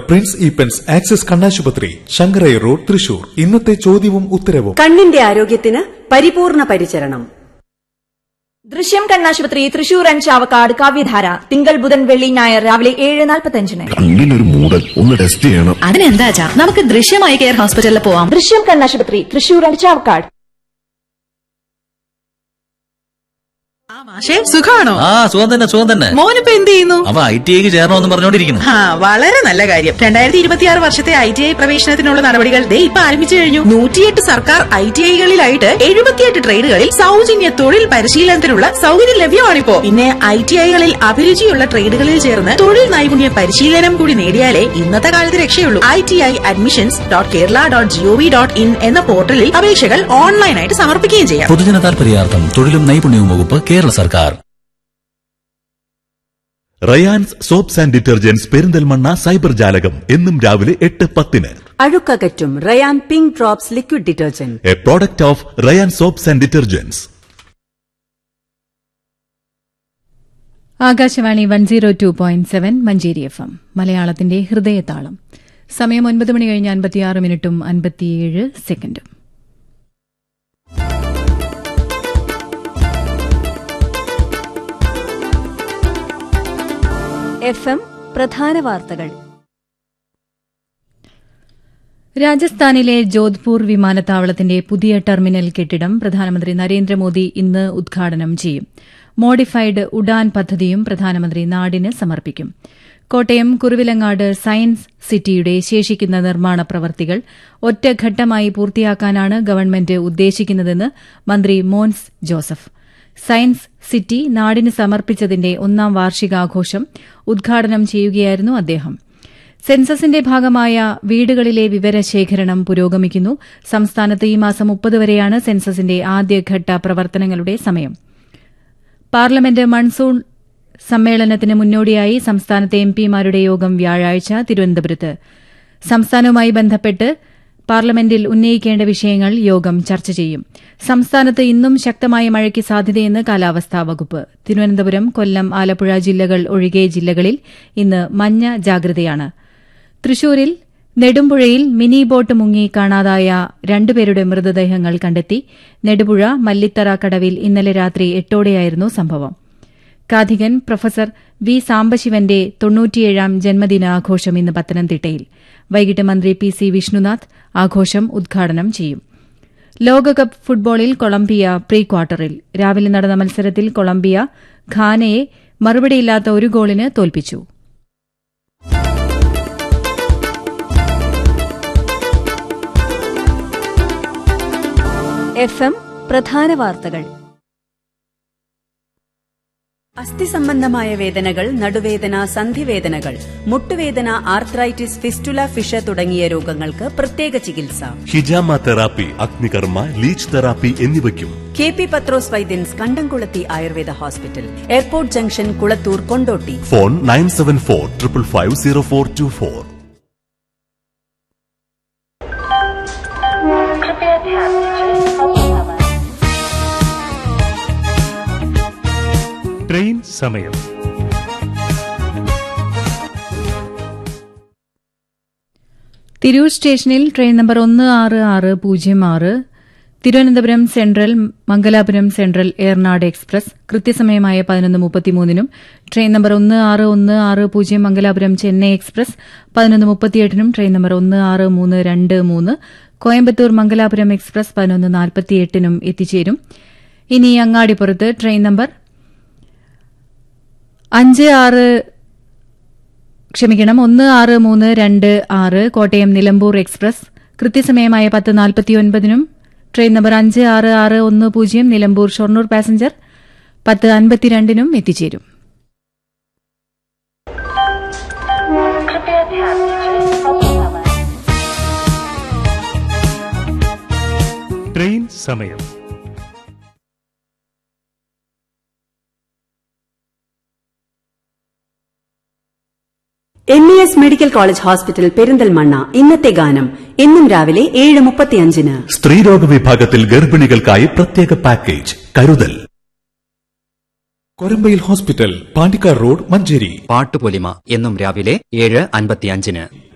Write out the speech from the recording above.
Prince ഈപ്പൻസ് axis കണ്ണാശുപത്രി Sankaraiah road Thrissur ഇന്നത്തെ ചോദ്യവും ഉത്തരവും കണ്ണിന്റെ ആരോഗ്യത്തിന് പരിപൂർണ പരിചരണം ദൃശ്യം കണ്ണാശുപത്രി തൃശൂർ ആൻഡ് ചാവക്കാട് കാവ്യധാര തിങ്കൾ ബുധൻ വെള്ളി ഞായർ രാവിലെ ഏഴ് നാൽപ്പത്തഞ്ചിന് കണ്ണിനൊരു മൂടൽ ഒന്ന് ടെസ്റ്റ് ചെയ്യണം അതിനെന്താ നമുക്ക് ദൃശ്യമായി കെയർ ഹോസ്പിറ്റലിൽ പോവാം ദൃശ്യം കണ്ണാശുപത്രി തൃശൂർ ആൻഡ് ചാവക്കാട് ആ മാഷേ സുഖാണോ ആ സുഖം തന്നെ സുഖം തന്നെ മോനിപ്പോ എന്ത് ചെയ്യുന്നു അവ ഐ ടി ഐക്ക് ചേരണമെന്ന് പറഞ്ഞോണ്ടിരിക്കുന്നു ആ വളരെ നല്ല കാര്യം രണ്ടായിരത്തി ഇരുപത്തിയാറ് വർഷത്തെ ഐ ടി ഐ പ്രവേശനത്തിനുള്ള നടപടികൾ ദേ ഇപ്പൊ ആരംഭിച്ചു കഴിഞ്ഞു നൂറ്റിയെട്ട് സർക്കാർ ഐ ടി ഐകളിലായിട്ട് എഴുപത്തിയെട്ട് ട്രേഡുകളിൽ സൗജന്യ തൊഴിൽ പരിശീലനത്തിനുള്ള സൗകര്യം ലഭ്യമാണിപ്പോ പിന്നെ ഐ ടി ഐകളിൽ അഭിരുചിയുള്ള ട്രേഡുകളിൽ ചേർന്ന് തൊഴിൽ നൈപുണ്യ പരിശീലനം കൂടി നേടിയാലേ ഇന്നത്തെ കാലത്ത് രക്ഷയുള്ളൂ I T I admissions dot Kerala dot GOV dot in എന്ന പോർട്ടലിൽ അപേക്ഷകൾ ഓൺലൈനായിട്ട് സമർപ്പിക്കുകയും ചെയ്യാം പൊതുജന താൽപര്യാർത്ഥം തൊഴിലും നൈപുണ്യവും വകുപ്പ് കേരള സർക്കാർ Rayan's soaps and detergents Perinthalmanna cyber ജാലകം എന്നും രാവിലെ എട്ട് പത്തിന് അഴുക്കകറ്റും Rayan pink drops liquid detergent a product of Rayan soaps and detergents Akashvani one zero two point seven Manjeri F M മലയാളത്തിന്റെ ഹൃദയതാളം സമയം ഒൻപത് മണി കഴിഞ്ഞ് അൻപത്തിയാറ് മിനിറ്റും അൻപത്തിയേഴ് സെക്കൻഡും എഫ് എം പ്രധാന വാർത്തകൾ രാജസ്ഥാനിലെ ജോധ്പൂർ വിമാനത്താവളത്തിന്റെ പുതിയ ടെർമിനൽ കെട്ടിടം പ്രധാനമന്ത്രി നരേന്ദ്രമോദി ഇന്ന് ഉദ്ഘാടനം ചെയ്യും മോഡിഫൈഡ് ഉഡാൻ പദ്ധതിയും പ്രധാനമന്ത്രി നാടിന് സമർപ്പിക്കും കോട്ടയം കുറുവിലങ്ങാട് സയൻസ് സിറ്റിയുടെ ശേഷിക്കുന്ന നിർമ്മാണ പ്രവർത്തികൾ ഒറ്റഘട്ടമായി പൂർത്തിയാക്കാനാണ് ഗവൺമെന്റ് ഉദ്ദേശിക്കുന്നതെന്ന് മന്ത്രി മോൻസ് ജോസഫ് സയൻസ് സിറ്റി നാടിന് സമർപ്പിച്ചതിന്റെ ഒന്നാം വാർഷികാഘോഷം ഉദ്ഘാടനം ചെയ്യുകയായിരുന്നു അദ്ദേഹം സെൻസസിന്റെ ഭാഗമായ വീടുകളിലെ വിവരശേഖരണം പുരോഗമിക്കുന്നു സംസ്ഥാനത്ത് ഈ മാസം മുപ്പത് വരെയാണ് സെൻസസിന്റെ ആദ്യഘട്ട പ്രവർത്തനങ്ങളുടെ സമയം പാർലമെന്റ് മൺസൂൺ സമ്മേളനത്തിന് മുന്നോടിയായി സംസ്ഥാനത്തെ എംപിമാരുടെ യോഗം വ്യാഴാഴ്ച തിരുവനന്തപുരത്ത് സംസ്ഥാനവുമായി ബന്ധപ്പെട്ട് പാർലമെന്റിൽ ഉന്നയിക്കേണ്ട വിഷയങ്ങൾ യോഗം ചർച്ച ചെയ്യും സംസ്ഥാനത്ത് ഇന്നും ശക്തമായ മഴയ്ക്ക് സാധ്യതയെന്ന് കാലാവസ്ഥാ വകുപ്പ് തിരുവനന്തപുരം കൊല്ലം ആലപ്പുഴ ജില്ലകൾ ഒഴികെ ജില്ലകളിൽ ഇന്ന് മഞ്ഞ ജാഗ്രതയാണ് തൃശൂരിൽ നെടുമ്പുഴയിൽ മിനി ബോട്ട് മുങ്ങി കാണാതായ രണ്ടുപേരുടെ മൃതദേഹങ്ങൾ കണ്ടെത്തി നെടുപുഴ മല്ലിത്തറ കടവിൽ ഇന്നലെ രാത്രി എട്ടോടെയായിരുന്നു സംഭവം കാഥികൻ പ്രൊഫസർ വി സാംബശിവന്റെ തൊണ്ണൂറ്റിയേഴാം ജന്മദിനാഘോഷം ഇന്ന് പത്തനംതിട്ടയിൽ വൈകിട്ട് മന്ത്രി പി സി വിഷ്ണുനാഥ് ആഘോഷം ഉദ്ഘാടനം ചെയ്യും ലോകകപ്പ് ഫുട്ബോളിൽ കൊളംബിയ പ്രീ ക്വാർട്ടറിൽ രാവിലെ നടന്ന മത്സരത്തിൽ കൊളംബിയ ഖാനയെ മറുപടിയില്ലാത്ത ഒരു ഗോളിന് തോൽപ്പിച്ചു എഫ് എം പ്രധാന വാർത്തകൾ അസ്ഥി സംബന്ധമായ വേദനകൾ നടുവേദന സന്ധിവേദനകൾ മുട്ടുവേദന ആർത്രൈറ്റിസ് ഫിസ്റ്റുല ഫിഷ തുടങ്ങിയ രോഗങ്ങൾക്ക് പ്രത്യേക ചികിത്സ hijama therapy agnikarma leech therapy എന്നിവയ്ക്കും K P Pathrose Vaidyans Kandamkulathi Ayurveda hospital airport junction Kulathur Kondotty phone nine seven four triple five zero four two four train സമയം തിരൂർ സ്റ്റേഷനിൽ ട്രെയിൻ നമ്പർ ഒന്ന് ആറ് ആറ് പൂജ്യം ആറ് Thiruvananthapuram central Mangalapuram central Ernad express കൃത്യസമയമായ പതിനൊന്ന് മുപ്പത്തിമൂന്നിനും ട്രെയിൻ നമ്പർ ഒന്ന് ആറ് ഒന്ന് ആറ് പൂജ്യം മംഗലാപുരം ചെന്നൈ എക്സ്പ്രസ് പതിനൊന്ന് മുപ്പത്തിയെട്ടിനും ട്രെയിൻ നമ്പർ ഒന്ന് ആറ് മൂന്ന് രണ്ട് മൂന്ന് കോയമ്പത്തൂർ മംഗലാപുരം എക്സ്പ്രസ് പതിനൊന്ന് നാൽപ്പത്തിയെട്ടിനും എത്തിച്ചേരും ഇനി അങ്ങാടിപ്പുറത്ത് ട്രെയിൻ നമ്പർ അഞ്ച് ആറ് ക്ഷമിക്കണം ഒന്ന് ആറ് മൂന്ന് രണ്ട് ആറ് കോട്ടയം നിലമ്പൂർ എക്സ്പ്രസ് കൃത്യസമയമായ പത്ത് നാൽപ്പത്തിയൊൻപതിനും ട്രെയിൻ നമ്പർ അഞ്ച് ആറ് ആറ് ഒന്ന് പൂജ്യം നിലമ്പൂർ ഷൊർണൂർ പാസഞ്ചർ പത്ത് അൻപത്തിരണ്ടിനും എത്തിച്ചേരും ട്രെയിൻ സമയം M E S medical college hospital Perinthalmanna ഇന്നത്തെ ഗാനം ഇന്നും രാവിലെ ഏഴ് മുപ്പത്തിയഞ്ചിന് സ്ത്രീരോഗ വിഭാഗത്തിൽ ഗർഭിണികൾക്കായി പ്രത്യേക പാക്കേജ് കരുതൽ കൊരമ്പയിൽ ഹോസ്പിറ്റൽ പാണ്ടിക്കാർ റോഡ് മഞ്ചേരി പാട്ടുപൊലിമ എന്നും രാവിലെ ഏഴ് അൻപത്തിയഞ്ചിന്